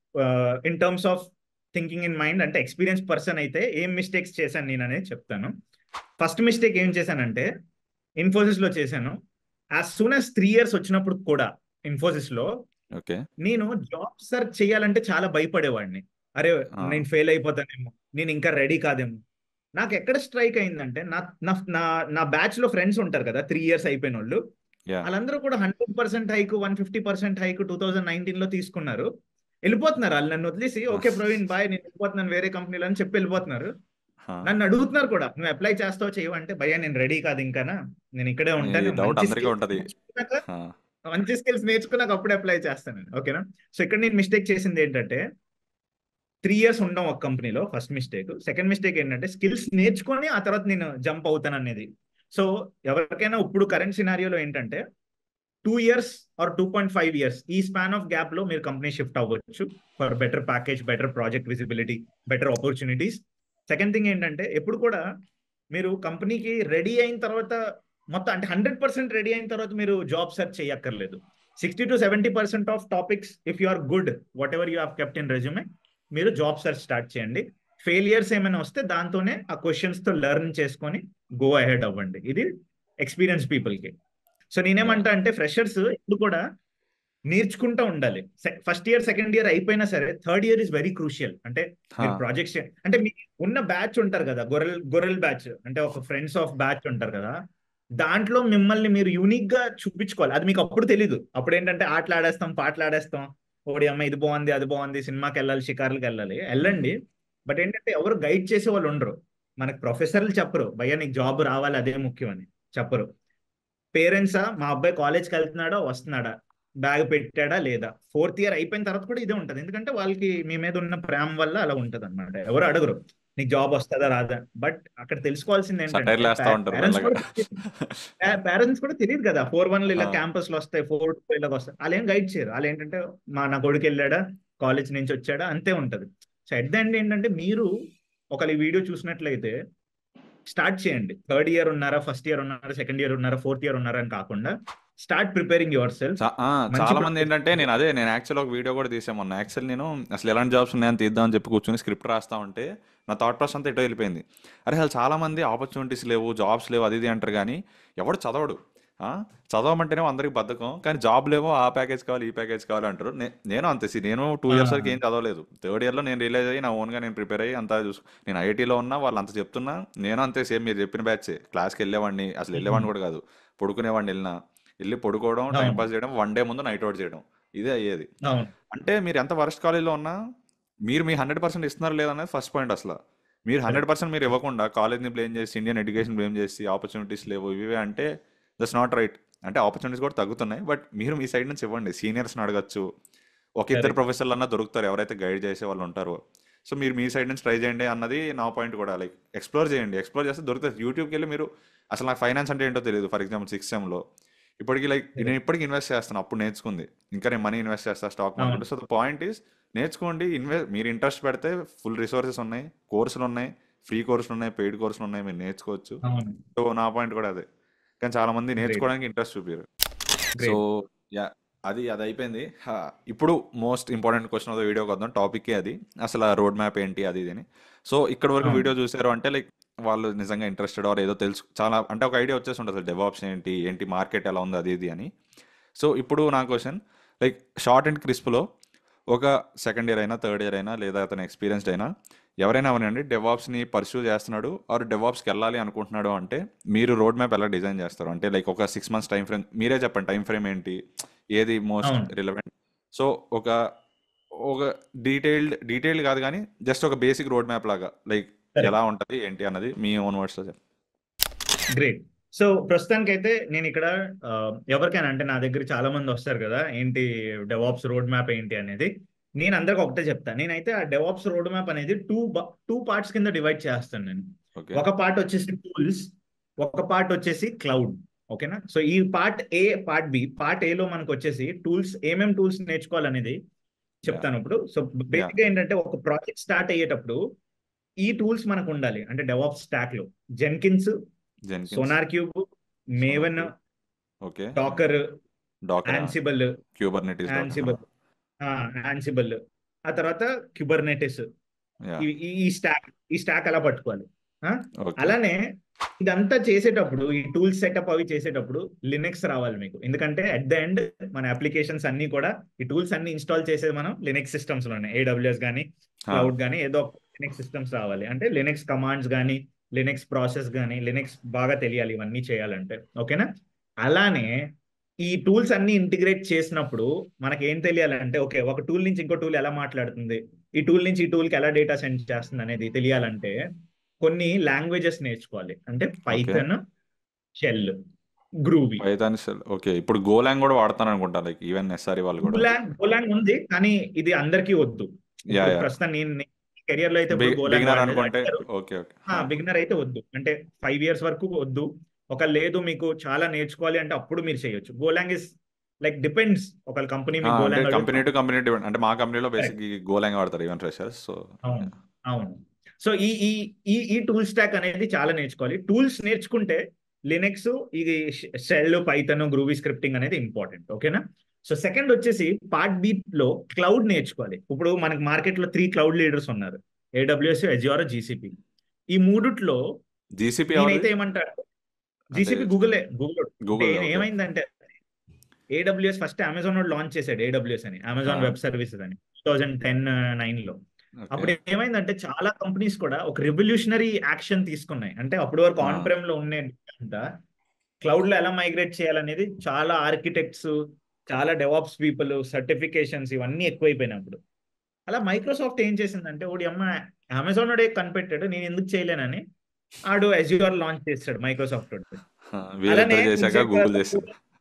in terms of thinking in mind అంటే ఎక్స్పీరియన్స్ పర్సన్ అయితే ఏం మిస్టేక్స్ చేశాను నేను అనేది చెప్తాను ఫస్ట్ మిస్టేక్ ఏం చేశానంటే ఇన్ఫోసిస్ లో చేశాను as soon as three years వచ్చినప్పుడు కూడా ఇన్ఫోసిస్ లో ఓకే నేను జాబ్ సెర్చ్ చేయాలంటే చాలా భయపడేవాడిని అరే ఆ. నేను ఫెయిల్ అయిపోతానేమో నేను ఇంకా రెడీ కాదేమో నాకు ఎక్కడ స్ట్రైక్ అయిందంటే నా నా నా నా బ్యాచ్ లో ఫ్రెండ్స్ ఉంటారు కదా త్రీ ఇయర్స్ అయిపోయిన వాళ్ళు యా వాళ్ళందరూ కూడా hundred percent hike one fifty percent hike two thousand nineteen లో తీసుకున్నారు వెళ్ళిపోతున్నారు వాళ్ళు నన్ను వదిలేసి ఓకే ప్రవీణ్ బాయ్ నేను వెళ్ళిపోతున్నాను వేరే కంపెనీలో అని చెప్పి వెళ్ళిపోతున్నారు నన్ను అడుగుతున్నారు కూడా నువ్వు అప్లై చేస్తావు చేయవు అంటే భయ్యా నేను రెడీ కాదు ఇంకానా నేను ఇక్కడే ఉంటాను డౌట్ మంచి అందరికీ skills ఉంటది నేర్చుకున్నాక మంచి స్కిల్స్ నేర్చుకున్నాక అప్పుడే అప్లై చేస్తాను ఓకేనా సో ఇక్కడ నేను మిస్టేక్ చేసింది ఏంటంటే త్రీ ఇయర్స్ ఉండడం ఒక కంపెనీలో ఫస్ట్ మిస్టేక్ సెకండ్ మిస్టేక్ ఏంటంటే స్కిల్స్ నేర్చుకొని ఆ తర్వాత నేను జంప్ అవుతాను అనేది సో ఎవరికైనా ఇప్పుడు కరెంట్ సినారియోలో ఏంటంటే two years or two point five years ఈ స్పాన్ ఆఫ్ గ్యాప్ లో మీరు కంపెనీ షిఫ్ట్ అవ్వచ్చు for better package better project visibility better opportunities second thing ఏంటంటే ఎప్పుడు కూడా మీరు కంపెనీకి రెడీ అయిన తర్వాత మొత్తం అంటే హండ్రెడ్ పర్సెంట్ రెడీ అయిన తర్వాత మీరు జాబ్ సెర్చ్ చేయక్కర్లేదు sixty to seventy percent of topics if you are good whatever you have kept in resume మీరు జాబ్ సెర్చ్ స్టార్ట్ చేయండి ఫెయిలియర్స్ ఏమైనా వస్తే దాంతోనే ఆ క్వశ్చన్స్ తో లెర్న్ చేసుకొని గో అహెడ్ అవ్వండి ఇది ఎక్స్పీరియన్స్ పీపుల్ కి సో నేనేమంటా అంటే ఫ్రెషర్స్ ఇప్పుడు కూడా నేర్చుకుంటూ ఉండాలి ఫస్ట్ ఇయర్ సెకండ్ ఇయర్ అయిపోయినా సరే third year is very crucial అంటే మీరు ప్రాజెక్ట్స్ అంటే మీ ఉన్న బ్యాచ్ ఉంటారు కదా గొర్రెల్ గొర్రెల్ బ్యాచ్ అంటే ఒక ఫ్రెండ్స్ ఆఫ్ బ్యాచ్ ఉంటారు కదా దాంట్లో మిమ్మల్ని మీరు యూనిక్ గా చూపించుకోవాలి అది మీకు అప్పుడు తెలీదు అప్పుడు ఏంటంటే ఆటలు ఆడేస్తాం పాటలు ఆడేస్తాం ఓడి అమ్మ ఇది బాగుంది అది బాగుంది సినిమాకి వెళ్ళాలి షికార్లకు వెళ్ళాలి వెళ్ళండి బట్ ఏంటంటే ఎవరు గైడ్ చేసే వాళ్ళు ఉండరు మనకు ప్రొఫెసర్లు చెప్పరు భయ్యా నీకు జాబ్ రావాలి అదే ముఖ్యం అని చెప్పరు పేరెంట్సా మా అబ్బాయి కాలేజ్కి వెళ్తున్నాడా వస్తున్నాడా బ్యాగ్ పెట్టాడా లేదా ఫోర్త్ ఇయర్ అయిపోయిన తర్వాత కూడా ఇదే ఉంటది ఎందుకంటే వాళ్ళకి మీ మీద ఉన్న ప్రేమ వల్ల అలా ఉంటది అనమాట ఎవరు అడగరు నీకు జాబ్ వస్తుందా రాదా బట్ అక్కడ తెలుసుకోవాల్సింది సటైర్లు వేస్తా ఉంటారు పేరెంట్స్ మెల్లగా కూడా పేరెంట్స్ కూడా తెలియదు కదా ఫోర్ వన్ ఇలా ఆ. క్యాంపస్ లో వస్తాయి ఫోర్ టూ ఇలా వస్తాయి వాళ్ళు ఏం గైడ్ చేయరు వాళ్ళు ఏంటంటే మా నా కొడుకు వెళ్ళాడా కాలేజ్ నుంచి వచ్చాడా అంతే ఉంటది సో ఎట్ ద ఎండ్ ఏంటంటే మీరు ఒకవేళ ఈ వీడియో చూసినట్లయితే స్టార్ట్ చేయండి థర్డ్ ఇయర్ ఉన్నారా ఫస్ట్ ఇయర్ ఉన్నారా సెకండ్ ఇయర్ ఉన్నారా ఫోర్త్ ఇయర్ ఉన్నారా అని కాకుండా స్టార్ట్ ప్రిపేరింగ్ యువర్ సెల్ఫ్ చా- ఆ, మంచి చాలా మంది ప్ర- ఏంటంటే నేను అదే నేను యాక్చువల్ ఒక వీడియో కూడా తీసాను మొన్న యాక్చువల్ నేను అసలు ఎలాంటి జాబ్స్ ఉన్నాయని తీద్దామని చెప్పి కూర్చొని స్క్రిప్ట్ రాస్తా ఉంటే నా థాట్ ప్రాసెస్ అంతా ఇటో వెళ్ళిపోయింది అరే అసలు చాలా మంది ఆపర్చునిటీస్ లేవు జాబ్స్ లేవు అది ఇది అంటారు కానీ ఎవడు చదవడు ఆ? చదవమంటేనే అందరికి బద్ధకం కానీ జాబ్ లేవో ఆ ప్యాకేజ్ కావాలి ఈ ప్యాకేజ్ కావాలి అంటారు నే- నేను అంతే see, నేను టూ ఇయర్స్ వరకు ఏం చదవలేదు థర్డ్ ఇయర్లో నేను రియలైజ్ అయ్యి నా ఓన్గా నేను ప్రిపేర్ అయ్యి అంతా చూసు నేను ఐఐటీలో ఉన్నా వాళ్ళు అంత చెప్తున్నా నేను అంతే సేమ్ మీరు చెప్పిన బ్యాచ్ క్లాస్కి వెళ్ళేవాడిని అసలు వెళ్ళేవాడిని కూడా కాదు పడుకునేవాడిని వెళ్ళినా వెళ్ళి పడుకోవడం టైం అవును. పాస్ చేయడం వన్ డే ముందు నైట్ అవుట్ చేయడం ఇదే అయ్యేది అవును అంటే మీరు ఎంత వర్స్ట్ కాలేజ్లో ఉన్నా మీరు మీ హండ్రెడ్ పర్సెంట్ ఇస్తున్నారు లేదనేది ఫస్ట్ పాయింట్ అసలు మీరు హండ్రెడ్ పర్సెంట్ మీరు ఇవ్వకుండా కాలేజ్ని బ్లేమ్ చేసి ఇండియన్ ఎడ్యుకేషన్ బ్లేమ్ చేసి ఆపర్చునిటీస్ లేవు ఇవి అంటే దట్స్ నాట్ రైట్ అంటే ఆపర్చునిటీస్ కూడా తగ్గుతున్నాయి బట్ మీరు మీ సైడ్ నుంచి ఇవ్వండి సీనియర్స్ని అడగచ్చు ఒక ఇద్దరు Correct. ప్రొఫెసర్లు అన్నా దొరుకుతారు ఎవరైతే గైడ్ చేసే వాళ్ళు ఉంటారో సో మీరు మీ సైడ్ నుంచి ట్రై చేయండి అన్నది నా పాయింట్ కూడా లైక్ ఎక్స్ప్లోర్ చేయండి ఎక్స్ప్లోర్ చేస్తే దొరుకుతుంది యూట్యూబ్కి వెళ్ళి మీరు అసలు నాకు ఫైనాన్స్ అంటే ఏంటో తెలియదు ఫర్ ఎగ్జాంపుల్ సిక్స్ సెమ్లో ఇప్పటికి లైక్ నేను ఇప్పటికి ఇన్వెస్ట్ చేస్తాను అప్పుడు నేర్చుకుంది ఇంకా నేను మనీ ఇన్వెస్ట్ చేస్తాను stock market so the point is నేర్చుకోండి ఇన్వెస్ట్ మీరు ఇంట్రెస్ట్ పెడితే ఫుల్ రిసోర్సెస్ ఉన్నాయి కోర్సులు ఉన్నాయి ఫ్రీ కోర్సులు ఉన్నాయి పెయిడ్ కోర్సులు ఉన్నాయి మీరు నేర్చుకోవచ్చు అవును సో నా పాయింట్ కూడా అదే కానీ చాలా మంది నేర్చుకోవడానికి ఇంట్రెస్ట్ చూపారు సో యా అది అది అయిపోయింది హా, ఇప్పుడు most important question of the వీడియోకి వద్దాం టాపిక్కే అది అసలు ఆ రోడ్ మ్యాప్ ఏంటి అది ఇది అని సో ఇక్కడ వరకు అవును. వీడియో చూసారు అంటే లైక్ వాళ్ళు నిజంగా ఇంట్రెస్టెడ్ ఆర్ ఏదో తెలుసు చాలా అంటే ఒక ఐడియా వచ్చేసి ఉంటుంది అసలు డెవాప్స్ ఏంటి ఏంటి మార్కెట్ ఎలా ఉంది అది ఇది అని సో ఇప్పుడు నా క్వశ్చన్ లైక్ షార్ట్ అండ్ క్రిస్ప్లో ఒక సెకండ్ ఇయర్ అయినా థర్డ్ ఇయర్ అయినా లేదా అతను ఎక్స్పీరియన్స్డ్ అయినా ఎవరైనా అవనండి డెవాప్స్ని పర్సూ చేస్తున్నాడు ఆర్ డెవాప్స్కి వెళ్ళాలి అనుకుంటున్నాడు అంటే మీరు రోడ్ మ్యాప్ ఎలా డిజైన్ చేస్తారు అంటే లైక్ ఒక సిక్స్ మంత్స్ టైం ఫ్రేమ్ మీరే చెప్పండి టైం ఫ్రేమ్ ఏంటి ఏది మోస్ట్ అవును. రిలవెంట్ సో ఒక ఒక డీటెయిల్డ్ డీటెయిల్డ్ కాదు కానీ జస్ట్ ఒక బేసిక్ రోడ్ మ్యాప్ లాగా లైక్ Correct. ఎలా ఉంటుంది ఏంటి అన్నది మీ ఓన్ వర్డ్స్లో చెప్పండి గ్రేట్ సో ప్రస్తుతానికి అయితే నేను ఇక్కడ ఆ, ఎవరికైనా అంటే నా దగ్గర చాలా మంది వస్తారు కదా ఏంటి డెవాప్స్ రోడ్ మ్యాప్ ఏంటి అనేది నేను అందరికి ఒకటే చెప్తా నేనైతే ఆ డెవాప్స్ రోడ్ మ్యాప్ అనేది టూ టూ పార్ట్స్ కింద డివైడ్ చేస్తాను నేను ఓకే ఒక పార్ట్ వచ్చేసి టూల్స్ ఒక పార్ట్ వచ్చేసి క్లౌడ్ ఓకేనా సో ఈ part A part B part ఏలో మనకు వచ్చేసి టూల్స్ ఏమేం టూల్స్ నేర్చుకోవాలనేది చెప్తాను ఇప్పుడు సో బేసిక్ గా ఏంటంటే ఒక ప్రాజెక్ట్ స్టార్ట్ అయ్యేటప్పుడు ఈ టూల్స్ మనకు ఉండాలి అంటే డెవాప్స్ స్టాక్ లో Jenkins Jenkins SonarQube Maven okay Docker Docker Ansible Kubernetes Ansible Ansible ఆ తర్వాత క్యూబర్నెటిస్ ఈ స్టాక్ ఈ స్టాక్ అలా పట్టుకోవాలి ఓకే అలానే ఇదంతా చేసేటప్పుడు ఈ టూల్స్ సెటప్ అవి చేసేటప్పుడు లినక్స్ రావాలి మీకు ఎందుకంటే అట్ ద ఎండ్ మన అప్లికేషన్స్ అన్ని కూడా ఈ టూల్స్ అన్ని ఇన్స్టాల్ చేసేది మనం లినక్స్ సిస్టమ్స్ లోనే ఏడబ్ల్యూఎస్ కానీ క్లౌడ్ కానీ ఏదో లినక్స్ సిస్టమ్స్ రావాలి అంటే లినక్స్ కమాండ్స్ కానీ లినక్స్ ప్రాసెస్ కానీ లినక్స్ బాగా తెలియాలి ఇవన్నీ చేయాలంటే ఓకేనా అలానే ఈ టూల్స్ అన్ని ఇంటిగ్రేట్ చేసినప్పుడు మనకి ఏం తెలియాలంటే ఓకే ఒక టూల్ నుంచి ఇంకో టూల్ ఎలా మాట్లాడుతుంది ఈ టూల్ నుంచి ఈ టూల్ కి ఎలా డేటా సెండ్ చేస్తుంది అనేది తెలియాలంటే కొన్ని లాంగ్వేజెస్ నేర్చుకోవాలి అంటే Python shell Groovy Python okay ఇప్పుడు గోలాంగ్ కూడా వాడతాను అనుకుంటా లైక్ ఈవెన్ ఎస్ఆర్ వాళ్ళు కూడా గోలాంగ్ గోలాంగ్ ఉంది కానీ ఇది అందరికీ వద్దు యా ఇప్పుడు యా ప్రస్తుతం నేను కెరియర్ లో అయితే గోలాంగ్ బిగినర్ అనుకుంటే ఓకే ఓకే బిగినర్ అయితే వద్దు అంటే ఫైవ్ ఇయర్స్ వరకు వద్దు ఒక లేదు మీకు చాలా నేర్చుకోవాలి అంటే అప్పుడు మీరు చేయొచ్చు గోలాంగ్ ఇస్ లైక్ డిపెండ్స్ ఒక కంపెనీ మీకు అంటే Golang company to company depend అంటే మా కంపెనీలో బేసిక్ గోలాంగ్ వాడతారు ఈవెన్ ఫ్రెషర్స్ సో అవును అవును సో ఈ ఈ ఈ ఈ టూల్ స్టాక్ అనేది చాలా నేర్చుకోవాలి టూల్స్ నేర్చుకుంటే లినక్స్ ఇది షెల్ పైథన్ గ్రూవీ స్క్రిప్టింగ్ అనేది ఇంపార్టెంట్ ఓకేనా సో సెకండ్ వచ్చేసి పార్ట్ బీట్ లో క్లౌడ్ నేర్చుకోవాలి ఇప్పుడు మనకి మార్కెట్ లో త్రీ క్లౌడ్ లీడర్స్ ఉన్నారు ఏడబ్ల్యూఎస్ ఎజిఆర్ జీసీపీ ఈ మూడిట్లో జీసీపీ నేనైతే ఏమంటాడు జీసీపీ గూగులే గూగుల్ గూగుల్ ఏమైందంటే ఏడబ్ల్యూఎస్ ఫస్ట్ అమెజాన్ లాంచ్ చేశాడు ఏడబ్ల్యూఎస్ అని అమెజాన్ వెబ్ సర్వీసెస్ అని టూ థౌజండ్ టెన్ నైన్ లో అప్పుడు ఏమైందంటే చాలా కంపెనీస్ కూడా ఒక రెవల్యూషనరీ యాక్షన్ తీసుకున్నాయి అంటే అప్పటి వరకు ఆన్ ప్రెమ్ లో ఉండే అంతా క్లౌడ్ లో ఎలా మైగ్రేట్ చేయాలనేది చాలా ఆర్కిటెక్ట్స్ చాలా డెవాప్స్ పీపుల్ సర్టిఫికేషన్స్ ఇవన్నీ ఎక్కువైపోయినాయి అప్పుడు అలా మైక్రోసాఫ్ట్ ఏం చేసిందంటే ఓడి అమ్మ అమెజాన్ వాడే కనిపెట్టాడు నేను ఎందుకు చేయలేనని ఆడు ఎజ్యూఆర్ లాంచ్ చేస్తాడు మైక్రోసాఫ్ట్ వీళ్ళిద్దరు చేశాక గూగుల్ చేసింది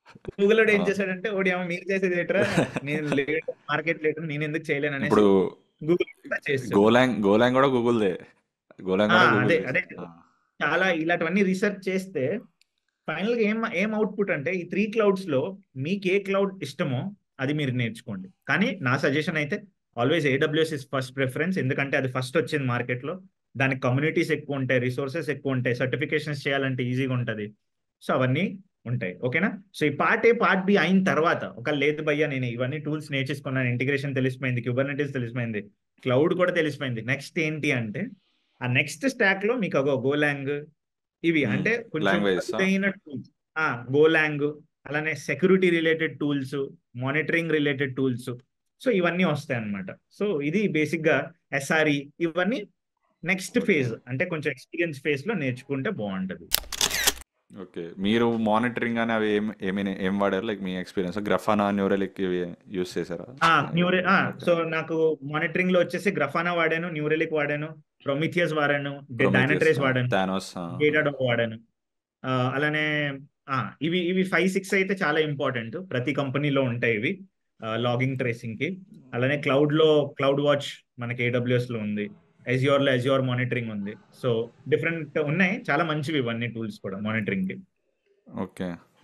గూగుల్ వాడు ఏం ఆ. చేశాడంటే ఓడి ఏమో మీరు చేసేది ఏంట్రా నేను లేడు మార్కెట్ లేడు నేను ఎందుకు చేయలేను అనేసి ఇప్పుడు గూగుల్ చేస్తాడు గోలాంగ్ గోలాంగ్ కూడా గూగుల్దే గోలాంగ్ ఆ, కూడా అదే గూగుల్ అదే చాలా ఇలాంటివన్నీ రీసెర్చ్ చేస్తే ఫైనల్ గా ఏం ఏం అవుట్పుట్ అంటే ఈ త్రీ క్లౌడ్స్ లో మీకు ఏ క్లౌడ్ ఇష్టమో అది మీరు నేర్చుకోండి కానీ నా సజెషన్ అయితే always AWS is first preference ఎందుకంటే అది ఫస్ట్ వచ్చింది మార్కెట్ లో దానికి కమ్యూనిటీస్ ఎక్కువ ఉంటాయి రిసోర్సెస్ ఎక్కువ ఉంటాయి సర్టిఫికేషన్స్ చేయాలంటే ఈజీగా ఉంటది సో అవన్నీ ఉంటాయి ఓకేనా సో ఈ పార్ట్ ఏ పార్ట్ బి అయిన తర్వాత ఒక లేదు భయ్యా నేను ఇవన్నీ టూల్స్ నేర్చేసుకున్నాను ఇంటిగ్రేషన్ తెలిసిపోయింది క్యూబర్నెటీస్ తెలిసిపోయింది క్లౌడ్ కూడా తెలిసిపోయింది నెక్స్ట్ ఏంటి అంటే ఆ నెక్స్ట్ స్టాక్ లో మీకు అగో గోలాంగ్ ఇవి Hmm. అంటే కొంచెం Languages ఆ? అరుదైన టూల్స్ ఆ గోలాంగ్ అలానే security related tools monitoring related tools so ఇవన్నీ వస్తాయి అన్నమాట సో ఇది బేసిక్ గా ఎస్ఆర్ఈ ఇవన్నీ నెక్స్ట్ Okay. ఫేజ్ అంటే కొంచెం ఎక్స్పీరియన్స్ ఫేజ్ లో నేర్చుకుంటే బాగుంటది ఓకే మీరు మానిటరింగ్ అని అవి ఏం ఏమైనా ఏం వాడారు లైక్ మీ ఎక్స్పీరియన్స్ గ్రఫానా న్యూరలిక్ ఇవి యూస్ చేశారా ఆ న్యూరే ఆ Okay. సో నాకు మానిటరింగ్ లో వచ్చేసి గ్రఫానా వాడాను న్యూరెలిక్ వాడాను ప్రొమిథియస్ వాడాను డైనట్రేస్ వాడాను థానోస్ డేటాడాగ్ వాడాను ఆ, అలానే ఆ, ఇవి ఇవి ఫైవ్ సిక్స్ అయితే చాలా ఇంపార్టెంట్ ప్రతి కంపెనీలో ఉంటాయి ఇవి లాగింగ్ ట్రేసింగ్ కి అలానే క్లౌడ్ లో క్లౌడ్ వాచ్ మనకి ఏడబ్ల్యూఎస్ లో ఉంది ఎజియోర్ లో ఎజియోర్ మానిటరింగ్ ఉంది సో డిఫరెంట్ ఉన్నాయి చాలా మంచివి ఇవన్నీ టూల్స్ కూడా మానిటరింగ్ కి ఓకే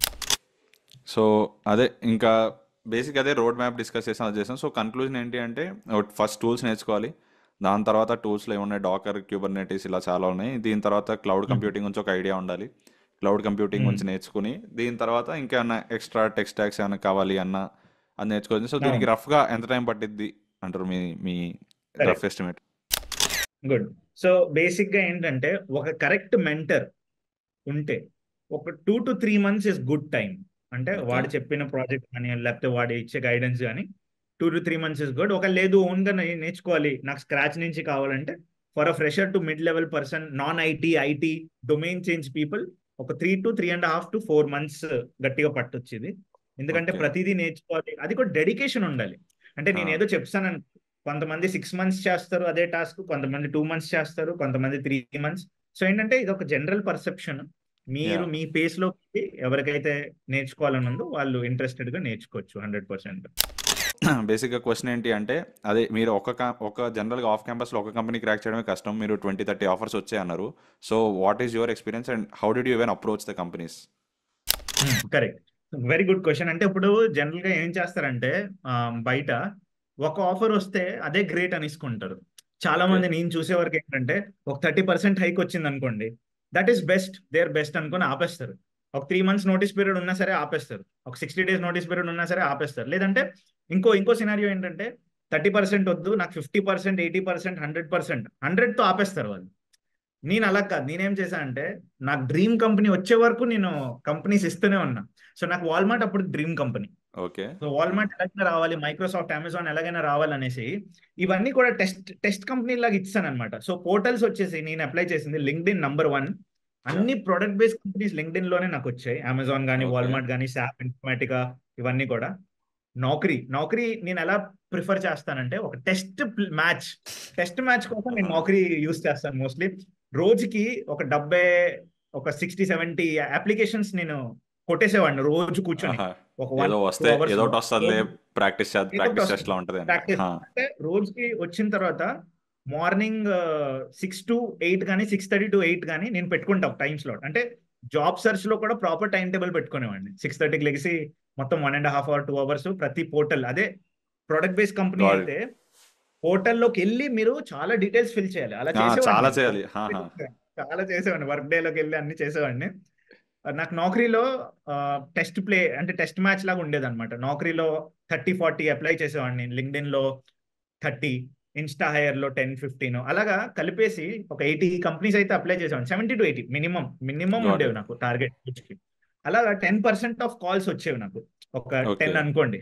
సో అదే ఇంకా బేసిక్ అదే రోడ్ మ్యాప్ డిస్కస్ చేసాం అది చేసాం సో కన్క్లూజన్ ఏంటి అంటే ఫస్ట్ టూల్స్ నేర్చుకోవాలి దాని తర్వాత టూల్స్లో ఏమున్నాయి డాకర్ క్యూబర్నెటీస్ ఇలా చాలా ఉన్నాయి దీని తర్వాత క్లౌడ్ కంప్యూటింగ్ గురించి ఒక ఐడియా ఉండాలి క్లౌడ్ కంప్యూటింగ్ Hmm. గురించి నేర్చుకుని దీని తర్వాత ఇంకేమన్నా ఎక్స్ట్రా టెక్స్ట్ ట్యాక్స్ ఏమైనా కావాలి అన్న అది నేర్చుకోవచ్చు సో దీనికి అవును. రఫ్గా ఎంత టైం పట్టిద్ది అంటారు మీ మీ Correct. Rough estimate good so basic గా ఏంటంటే ఒక కరెక్ట్ మెంటర్ ఉంటే ఒక two to three months is good time అంటే Okay. వాడు చెప్పిన ప్రాజెక్ట్ కానీ లేకపోతే వాడు ఇచ్చే గైడెన్స్ కానీ two to three months is good ఒక లేదు ఓన్ గా నే- నేర్చుకోవాలి నాకు స్క్రాచ్ నుంచి కావాలంటే for a fresher to mid level person non IT IT domain change people ఒక three to three and half to four months గట్టిగా పట్టొచ్చింది ఎందుకంటే Okay. ప్రతిదీ నేర్చుకోవాలి అది కూడా డెడికేషన్ ఉండాలి అంటే నేను Ah. ఏదో చెప్తాను కొంతమంది సిక్స్ మంత్స్ చేస్తారు అదే టాస్క్ కొంతమంది టూ మంత్స్ చేస్తారు కొంతమంది త్రీ మంత్స్ సో ఏంటంటే ఇది ఒక జనరల్ పర్సెప్షన్ మీరు Yeah. మీ పేస్ లో ఎవరికైతే నేర్చుకోవాలని ఉందో వాళ్ళు ఇంట్రెస్టెడ్ గా నేర్చుకోవచ్చు హండ్రెడ్ పర్సెంట్ బేసిక్గా క్వశ్చన్ ఏంటి అంటే అదే మీరు ఒక కా- ఒక జనరల్గా ఆఫ్ క్యాంపస్లో ఒక కంపెనీ క్రాక్ చేయడమే కష్టం మీరు ట్వంటీ థర్టీ ఆఫర్స్ వచ్చాయి అన్నారు so what is your experience and how did you even approach the companies correct very good question అంటే ఇప్పుడు జనరల్ గా ఏం చేస్తారంటే ఆ, బయట ఒక ఆఫర్ వస్తే అదే గ్రేట్ అనేసుకుంటారు చాలా Okay. మంది నేను చూసే వరకు ఏంటంటే ఒక థర్టీ పర్సెంట్ హైక్ వచ్చింది అనుకోండి that is best there best అనుకొని ఆపేస్తారు ఒక త్రీ మంత్స్ నోటీస్ పీరియడ్ ఉన్నా సరే ఆపేస్తారు ఒక సిక్స్టీ డేస్ నోటీస్ పీరియడ్ ఉన్నా సరే ఆపేస్తారు లేదంటే ఇంకో ఇంకో సినారియో ఏంటంటే థర్టీ పర్సెంట్ వద్దు నాకు fifty percent eighty percent hundred percent hundred తో ఆపేస్తారు వాళ్ళు నేను అలా కాదు నేనేం చేశా అంటే నాకు డ్రీమ్ కంపెనీ వచ్చే వరకు నేను కంపెనీస్ ఇస్తూనే ఉన్నా సో నాకు వాల్మార్ట్ అప్పుడు dream company okay so Walmart ఎలాగైనా రావాలి మైక్రోసాఫ్ట్ అమెజాన్ ఎలాగైనా రావాలనేసి ఇవన్నీ కూడా టెస్ట్ టెస్ట్ కంపెనీ లాగా ఇచ్చాను అనమాట సో పోర్టల్స్ వచ్చేసి నేను అప్లై చేసింది లింక్డ్ ఇన్ నంబర్ వన్ అన్ని product based companies LinkedIn లోనే నాకు వచ్చాయి అమెజాన్ కానీ Okay. వాల్మార్ట్ కానీ శాప్ ఇన్ఫర్మాటికా ఇవన్నీ కూడా నౌకరీ నౌకరీ నేను ఎలా ప్రిఫర్ చేస్తానంటే ఒక టెస్ట్ మ్యాచ్ టెస్ట్ మ్యాచ్ కోసం నేను నౌకరీ యూస్ చేస్తాను మోస్ట్లీ రోజుకి ఒక డెబ్బై ఒక సిక్స్టీ సెవెంటీ అప్లికేషన్స్ నేను కొట్టేసేవాడిని రోజు కూర్చొని ఒక one, ఏదో two వస్తే hours ఏదో ఒకటి వస్తుందిలే రోజు- ప్రాక్టీస్ ఏదో ఒకటి ప్రాక్టీస్ వస్తుంది. టెస్ట్ లా ఉంటది Practice. అంటే రోజుకి వచ్చిన తర్వాత మార్నింగ్ సిక్స్ టు ఎయిట్ కానీ సిక్స్ థర్టీ టు ఎయిట్ కానీ నేను పెట్టుకుంటా టైం స్లాట్ అంటే జాబ్ సర్చ్ లో కూడా ప్రాపర్ టైం టేబుల్ పెట్టుకునేవాడిని సిక్స్ థర్టీకి లెగిసి మొత్తం one and half hour two hours ప్రతి పోర్టల్ అదే product based company Got it. అయితే పోర్టల్ లోకి వెళ్ళి మీరు చాలా డీటెయిల్స్ ఫిల్ చేయాలి అలా చాలా చేసేవాడిని చేయాలి హా, హా. చాలా చేసేవాడిని వర్క్ డే లోకి వెళ్ళి అన్ని చేసేవాడిని నాకు నౌకరీలో టెస్ట్ ప్లే అంటే టెస్ట్ మ్యాచ్ లాగా ఉండేది అనమాట నౌకరీలో థర్టీ ఫార్టీ అప్లై చేసేవాడిని లింక్డ్ఇన్ లో థర్టీ ఇన్స్టా హైయర్ లో టెన్ ఫిఫ్టీన్ అలాగా కలిపేసి ఒక ఎయిటీ కంపెనీస్ అయితే అప్లై చేసేవాడిని seventy to eighty minimum minimum Got it. ఉండేవి నాకు టార్గెట్ కి అలాగా టెన్ పర్సెంట్ ఆఫ్ కాల్స్ వచ్చేవి నాకు ఒక Okay. టెన్ అనుకోండి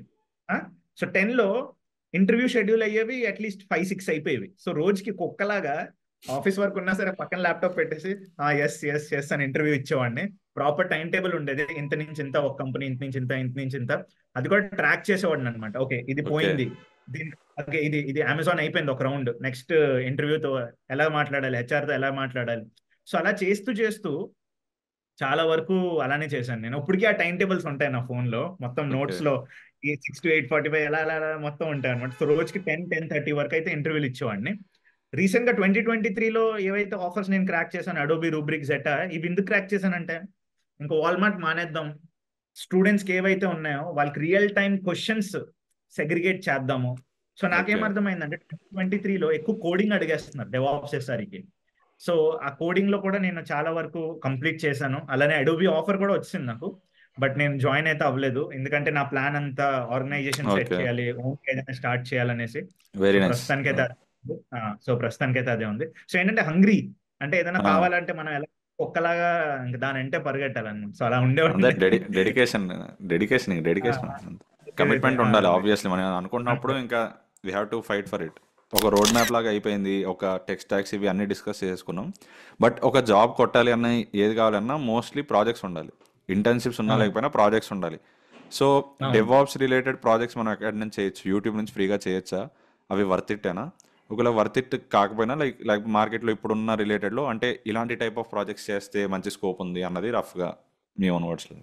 సో టెన్ లో ఇంటర్వ్యూ షెడ్యూల్ అయ్యేవి అట్లీస్ట్ ఫైవ్ సిక్స్ అయిపోయేవి సో రోజుకి కుక్కలాగా ఆఫీస్ వర్క్ ఉన్నా సరే పక్కన ల్యాప్టాప్ పెట్టేసి ఆ ఎస్ ఎస్ ఎస్ అని ఇంటర్వ్యూ ఇచ్చేవాడిని ప్రాపర్ టైం టేబుల్ ఉండేది ఇంత నుంచి ఇంత ఒక కంపెనీ ఇంత నుంచి ఇంత ఇంత నుంచి ఇంత అది కూడా ట్రాక్ చేసేవాడిని అనమాట ఓకే ఇది Okay. పోయింది దీని ఓకే ఇది ఇది అమెజాన్ అయిపోయింది ఒక రౌండ్ నెక్స్ట్ ఇంటర్వ్యూతో ఎలా మాట్లాడాలి HR తో ఎలా మాట్లాడాలి సో అలా చేస్తూ చేస్తూ చాలా వరకు అలానే చేశాను నేను ఇప్పటికీ ఆ టైం టేబుల్స్ ఉంటాయి నా phone లో మొత్తం ఓకే notes లో ఈ six to eight forty five అలా అలా అలా మొత్తం ఉంటాయి అనమాట సో రోజుకి టెన్ టెన్ థర్టీ వరకు అయితే ఇంటర్వ్యూలు ఇచ్చేవాడిని రీసెంట్ గా ట్వంటీ ట్వంటీ త్రీలో ఏవైతే ఆఫర్స్ నేను క్రాక్ చేశాను అడోబీ రూబ్రిక్ జెటా ఇవి ఎందుకు క్రాక్ చేశానంటే ఇంకా వాల్మార్ట్ మానేద్దాం స్టూడెంట్స్కి ఏవైతే ఉన్నాయో వాళ్ళకి రియల్ టైం క్వశ్చన్స్ సెగ్రిగేట్ చేద్దాము సో నాకేం ఓకే అర్థమైందంటే ట్వంటీ త్రీలో ఎక్కువ కోడింగ్ అడిగేస్తున్నారు డెవాప్స్ ఎస్ఆర్కి సో ఆ కోడింగ్ లో కూడా నేను చాలా వరకు కంప్లీట్ చేశాను అలానే అడోబీ ఆఫర్ కూడా వచ్చింది నాకు బట్ నేను జాయిన్ అయితే అవ్వలేదు ఎందుకంటే నా ప్లాన్ అంతా ఆర్గనైజేషన్ సెట్ ఓకే చేయాలి ఓన్ ఏదైనా స్టార్ట్ చేయాలనేసి వెరీ సో నైస్ ప్రస్తుతానికైతే అదే ఉంది. ఆ, సో ప్రస్తుతానికైతే అదే ఉంది సో ఏంటంటే హంగ్రీ అంటే ఏదైనా కావాలంటే మనం ఎలా ఒక్కలాగా ఇంక దాని అంటే పరిగెట్టాలన్నమాట సో అలా అంతే ఉండేవాడిని డెడి డెడికేషన్ డెడికేషన్ డెడికేషన్ కమిట్మెంట్ ఉండాలి ఆబ్వియస్లీ మనం అనుకున్నప్పుడు ఇంకా we have to fight for it ఒక రోడ్ మ్యాప్ లాగా అయిపోయింది ఒక టెక్స్ట్ ట్యాక్స్ ఇవి అన్ని డిస్కస్ చేసుకున్నాం బట్ ఒక జాబ్ కొట్టాలి అన్న ఏది కావాలన్నా మోస్ట్లీ ప్రాజెక్ట్స్ ఉండాలి ఇంటర్న్షిప్స్ ఉన్నా అవును లేకపోయినా ప్రాజెక్ట్స్ ఉండాలి సో అవును డెవాప్స్ రిలేటెడ్ ప్రాజెక్ట్స్ మనం ఎక్కడి నుంచి చేయొచ్చు యూట్యూబ్ నుంచి ఫ్రీగా చేయొచ్చా అవి వర్త్ ఇట్టేనా ఒకవేళ వర్త్ ఇట్ కాకపోయినా లైక్ లైక్ మార్కెట్లో ఇప్పుడున్న రిలేటెడ్లో అంటే ఇలాంటి టైప్ ఆఫ్ ప్రాజెక్ట్స్ చేస్తే మంచి స్కోప్ ఉంది అన్నది రఫ్గా మీ ఓన్ వర్డ్స్లో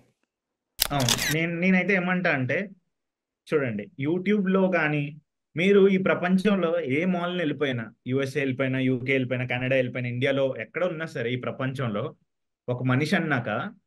అవును నేను నేనైతే ఏమంటా అంటే చూడండి యూట్యూబ్ లో కానీ మీరు ఈ ప్రపంచంలో ఏ మాల్ని వెళ్ళిపోయినా యుఎస్ఏ వెళ్ళిపోయినా యూకే వెళ్ళిపోయినా కెనడా వెళ్ళిపోయినా ఇండియాలో ఎక్కడ ఉన్నా సరే ఈ ప్రపంచంలో ఒక మనిషి అన్నాక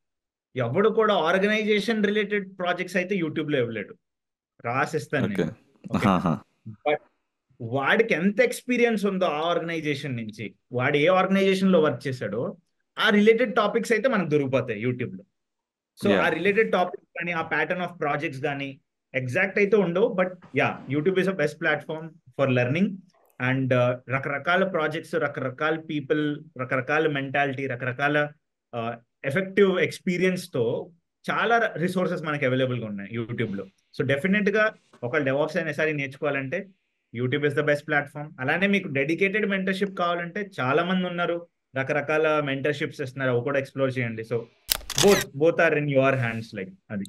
ఎవడు కూడా ఆర్గనైజేషన్ రిలేటెడ్ ప్రాజెక్ట్స్ అయితే యూట్యూబ్ లో ఇవ్వలేడు రాసిస్తాను ఓకే నేను ఓకే బట్ వాడికి ఎంత ఎక్స్పీరియన్స్ ఉందో ఆ ఆర్గనైజేషన్ నుంచి వాడు ఏ ఆర్గనైజేషన్ లో వర్క్ చేశాడో ఆ రిలేటెడ్ టాపిక్స్ అయితే మనకు దొరికిపోతాయి యూట్యూబ్ లో సో యా ఆ రిలేటెడ్ టాపిక్స్ కానీ ఆ ప్యాటర్న్ ఆఫ్ ప్రాజెక్ట్స్ కానీ ఎగ్జాక్ట్ అయితే ఉండవు but yeah YouTube is a best platform for learning and రకరకాల ప్రాజెక్ట్స్ రకరకాల పీపుల్ రకరకాల మెంటాలిటీ రకరకాల ఎఫెక్టివ్ ఎక్స్పీరియన్స్ తో చాలా రిసోర్సెస్ మనకి అవైలబుల్ గా ఉన్నాయి యూట్యూబ్ లో సో డెఫినెట్ గా ఒక డెవాప్స్ అయినా సరే నేర్చుకోవాలంటే YouTube is the best platform అలానే మీకు డెడికేటెడ్ మెంటర్షిప్ కావాలంటే చాలా మంది ఉన్నారు రకరకాల మెంటర్షిప్స్ ఇస్తున్నారు అవి కూడా ఎక్స్ప్లోర్ చేయండి so both both are in your hands like అది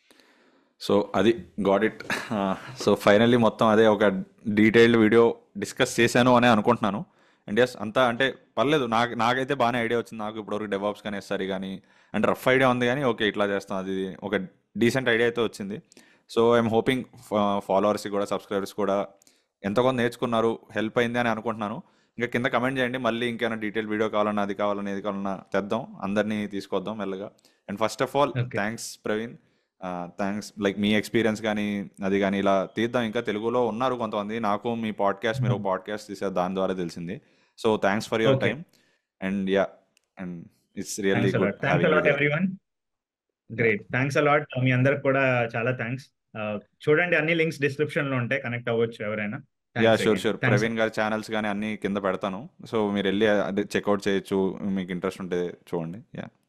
సో అది గాట్ ఇట్ సో ఫైనల్లీ మొత్తం అదే ఒక డీటెయిల్డ్ వీడియో డిస్కస్ చేశాను అని అనుకుంటున్నాను అండ్ ఎస్ అంతా అంటే పర్లేదు నాకు నాకైతే బాగానే ఐడియా వచ్చింది నాకు ఇప్పటివరకు డెవాప్స్ కానీ ఎస్ఆర్ఈ కానీ అంటే రఫ్ ఐడియా ఉంది కానీ ఓకే ఇట్లా చేస్తాం అది ఒక డీసెంట్ ఐడియా అయితే వచ్చింది సో ఐఎమ్ హోపింగ్ ఫాలోవర్స్కి కూడా సబ్స్క్రైబర్స్ కూడా ఎంతో కొంత నేర్చుకున్నారు హెల్ప్ అయింది అని అనుకుంటున్నాను ఇంకా కింద కమెంట్ చేయండి మళ్ళీ ఇంకేమైనా డీటెయిల్ వీడియో కావాలన్నా అది కావాలన్నా ఇది కావాలన్నా తెద్దాం అందరినీ తీసుకొద్దాం మెల్లగా and first of all okay thanks Praveen thanks like మీ ఎక్స్పీరియన్స్ కానీ అది కానీ ఇలా తీద్దాం ఇంకా తెలుగులో ఉన్నారు కొంతమంది నాకు మీ పాడ్కాస్ట్ మీరు ఒక పాడ్కాస్ట్ తీసారు దాని ద్వారా తెలిసింది so thanks for your okay time and yeah and it's really thanks good a lot thanks having you a lot here everyone great thanks a lot మీ అందరికి కూడా చాలా థ్యాంక్స్ చూడండి అన్ని లింక్స్ డిస్క్రిప్షన్ లో ఉంటాయి కనెక్ట్ అవ్వచ్చు ఎవరైనా yeah thanks sure again sure thanks Praveen గారి ఛానల్స్ కానీ అన్ని కింద పెడతాను సో మీరు వెళ్ళి అది చెక్అవుట్ చేయొచ్చు మీకు ఇంట్రెస్ట్ ఉంటే చూడండి యా